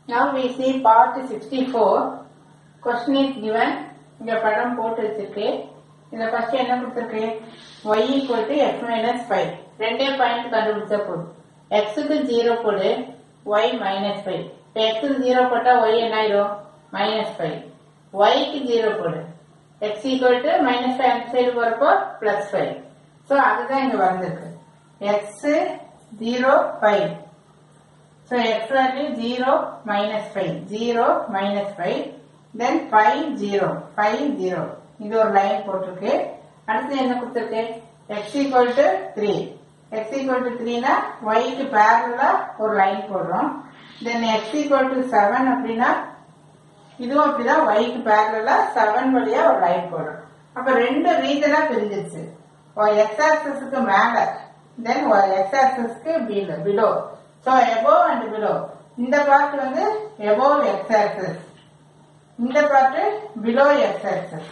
Now we see part 64. Question is given. இங்க படம் போட்டு வச்சிருக்கு இந்த ஃபர்ஸ்ட் என்ன கொடுத்திருக்கு y equal to x minus 5 ரெண்டே பாயிண்ட் கண்டுபிடிச்சா போதும் x க்கு 0 போடு y minus 5 இப்போ x க்கு 0 போட்டா y என்ன ஆயிரும் minus 5 y க்கு 0 போடு x equal to minus 5 அந்த சைடு போறப்போ plus 5 ஸோ அதுதான் இங்க வந்திருக்கு x 0 5 So x value 0 minus 5. 0 minus 5. Then 5 0. 5 0. இது ஒரு லைன் போட்டிருக்கு அடுத்து என்ன கொடுத்திருக்கு x equal to 3. x equal to 3 னா y க்கு parallel ஒரு லைன் போடுறோம் then x equal to 7 அப்படின்னா இதுவும் அப்படிதான் y க்கு parallel 7 வழியா ஒரு லைன் போடுறோம் அப்ப ரெண்டு ரீஜனா பிரிஞ்சிருச்சு x ஆக்சஸ்க்கு மேல தென் x ஆக்சஸ்க்கு below so above and below இந்த பார்ட் வந்து above x axis இந்த part below x axis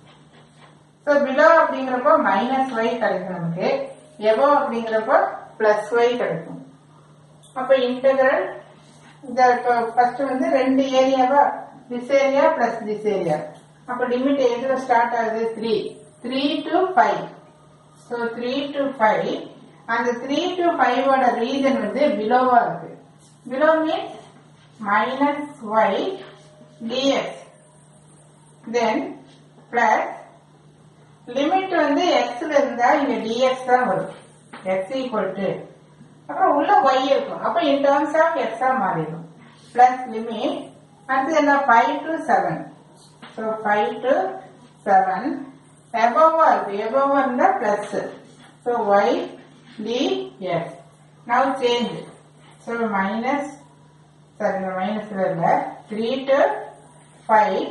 so below அப்படிங்கிறப்போ மைனஸ் y கிடைக்கும் நமக்கு above அப்படிங்கிறப்போ பிளஸ் y கிடைக்கும் அப்ப இன்டெகிரல் இந்த ஃபர்ஸ்ட் வந்து ரெண்டு ஏரியாவா this area plus this area அப்ப லிமிட் எதுல ஸ்டார்ட் ஆகுது three three to five so three to five அந்த த்ரீ டு ஃபைவோட ரீசன் வந்து பிலோவா இருக்கு below means minus y dx then plus limit வந்து எக்ஸ்ல இருந்தா இங்க டிஎக்ஸ் தான் வரும் எக்ஸ் ஈக்குவல் டு அப்புறம் உள்ள ஒய் இருக்கும் அப்ப இன் டேர்ம்ஸ் ஆஃப் எக்ஸா மாறிடும் பிளஸ் லிமிட் அடுத்து என்ன five to seven so five to seven எபோவா இருக்கு எபோவா இருந்தா plus so y dx. Now change. So minus, sorry, no minus இல்ல 3 to 5.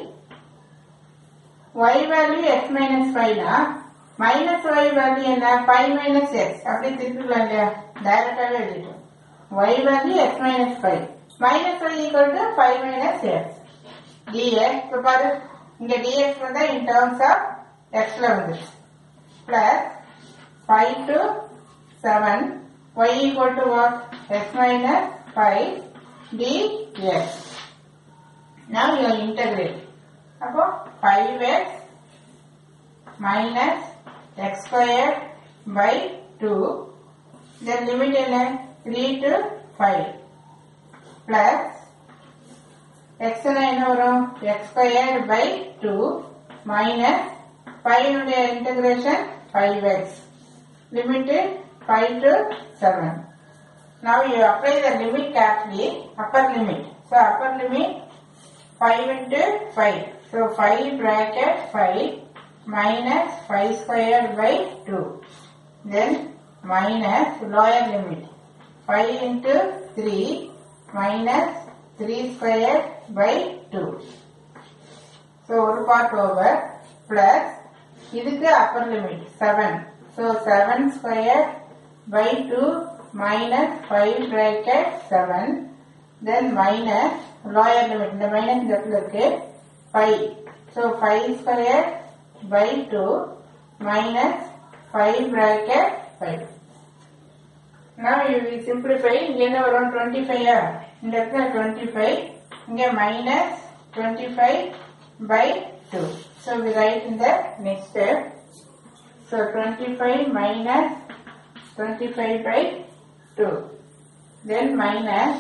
y value x minus 5 னா minus y value என்ன 5 minus x அப்படி திருப்பிக்கலாம் இல்லையா டைரக்டாவே எழுதிட்டோம் y value x minus 5 minus y equal to 5 minus x dx இப்போ பாரு இங்க dx வந்தா in terms of x ல வந்துருச்சு plus 5 to 7 y equal to what x minus 5 dx now you are integrate அப்போ 5x minus x square by 2 then limit என்ன 3 to 5 plus x னா என்ன வரும் x square by 2 minus 5 உடைய integration 5x limit 5 to 7. Now you apply the limit carefully, upper limit. So upper limit 5 into 5. So 5 bracket 5 minus 5 square by 2. Then minus lower limit 5 into 3 minus 3 square by 2. So ஒரு part over plus இதுக்கு upper limit 7. So 7 square by 2 minus 5 bracket 7 then minus lower limit இந்த minus இந்த இடத்துல இருக்கு 5 so 5 square by 2 minus 5 bracket 5 now you will simplify இங்க என்ன வரும் 25 ஆ இந்த இடத்துல 25 இங்க minus 25 by 2 so we write in the next step so 25 minus 25 by 2. Then minus,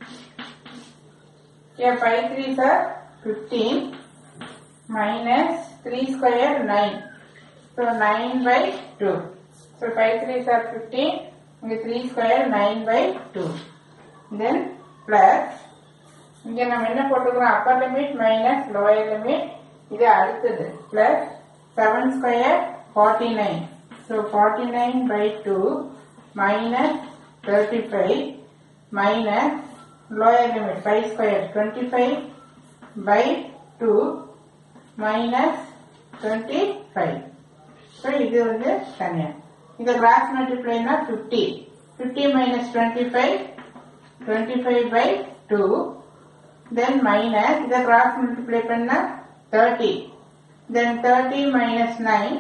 here 5 3s are 15 minus 3 square 9. So 9 by 2. So 5 3s are 15, and 3 square 9 by 2. Then plus, இங்க நம்ம என்ன போட்டுக்கிறோம் upper limit minus lower limit இது அடுத்தது plus seven square forty nine so forty nine by two minus 35 minus lower limit 5 square 25 by 2 minus 25 so இது வந்து தனியா இந்த கிராஸ் மல்டிப்ளைனா 50 50 minus 25 25 by 2 then minus இத கிராஸ் மல்டிப்ளை பண்ணா 30 then 30 minus 9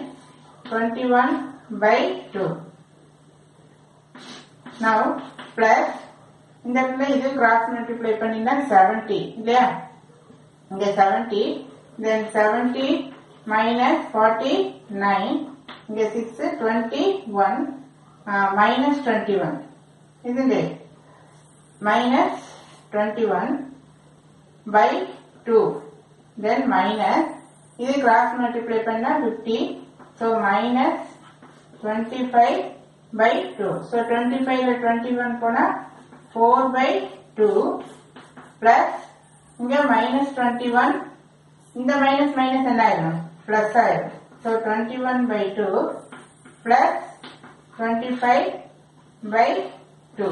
21 by 2 Now plus இந்த இடத்துல இது கிராஸ் மல்டிப்ளை பண்ணினா செவன்டி இல்லையா இங்க seventy then seventy minus forty nine இங்க six twenty one minus twenty one இதுங்க minus twenty one by two then minus இது கிராஸ் மல்டிப்ளை பண்ணா fifty so minus twenty five by two so twenty ஃபைவ்ல twenty one போனா four by two plus இங்க minus twenty one இந்த minus minus என்ன ஆயிரும் plus ஆயிரும் so twenty one by two plus twenty five by two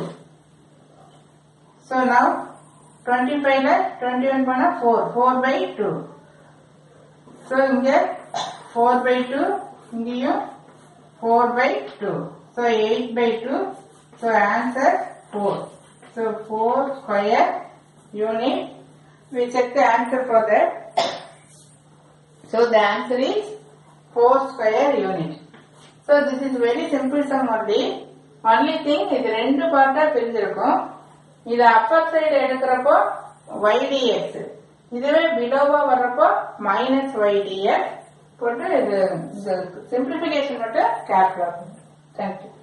so now twenty ஃபைவ்ல twenty one போனா four four by two so இங்க four by two இங்கேயும் four by two so eight by two so answer four so four square unit we check the answer for that. So the answer is 4 square unit. So this is very simple sum only. Only thing இது ரெண்டு பார்ட்டா பிரிஞ்சிருக்கும் இது Appar side எடுக்கிறப்போ ydx இதுவே பிலோவா வர்றப்போ minus ydx போட்டு இது simplification மட்டும் கேர்ஃபுல்லா thank you